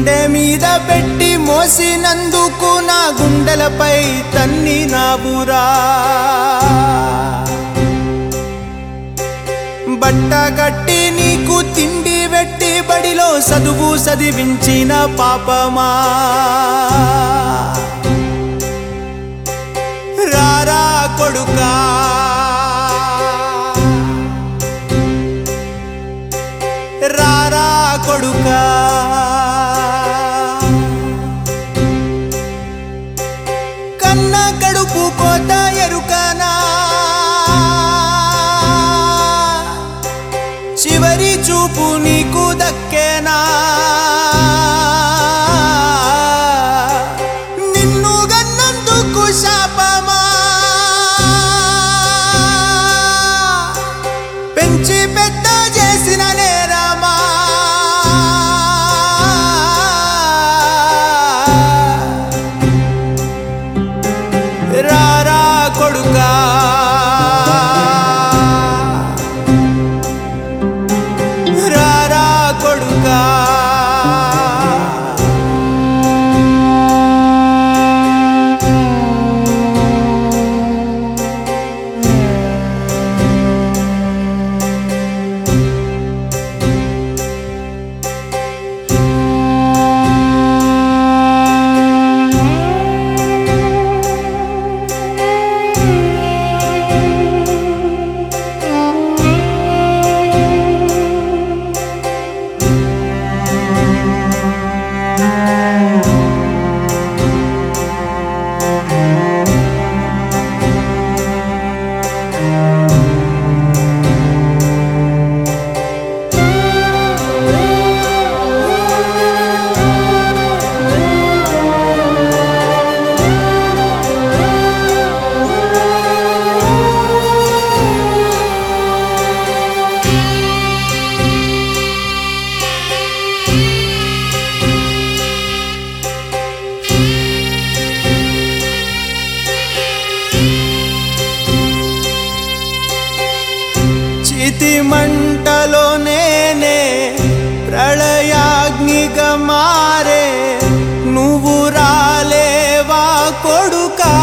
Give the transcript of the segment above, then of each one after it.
గుండె మీద పెట్టి మోసినందుకు నా గుండెలపై తన్ని నాబురా బట్ట కట్టి నీకు తిండి పెట్టి బడిలో చదువు చదివించిన పాపమా రారా కొడుకా రారా కొడుకా కన్న కడుపు కోత ఎరుకనా చివరి చూపు నీకు దక్కేనా నిన్ను గన్నందుకు శాపమా పెంచి పెద్ద చేసిన నేరమా రారా కొడుకా రారా కొడుకా చితి మంటలో నేనే ప్రళయాగ్నిగా మారే నువ్వు రాలేవా కొడుకా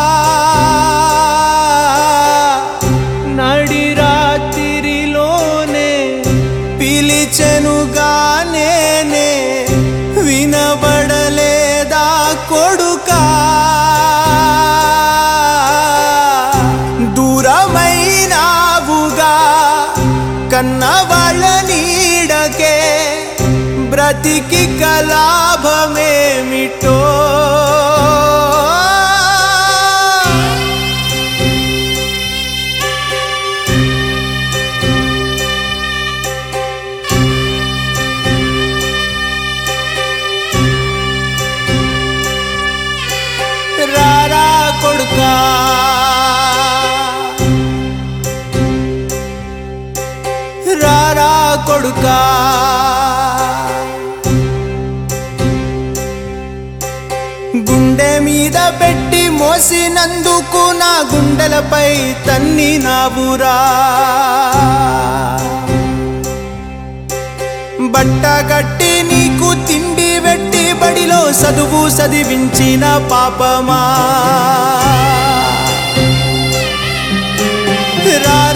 నడి రాత్రిలోనే పిలిచెనుగా నేనే వినబడలేదా కొడుకా దూరమైనావుగా కన్న వాళ్ళ నీడకే బ్రతికి కలాభమేమిటో రారా కొడుకా రారా కొడుకా గుండె మీద పెట్టి మోసినందుకు నా గుండెలపై తన్ని నాబురా బట్ట కట్టి నీకు తిండి పెట్టి బడిలో చదువు చదివించిన పాపమా రా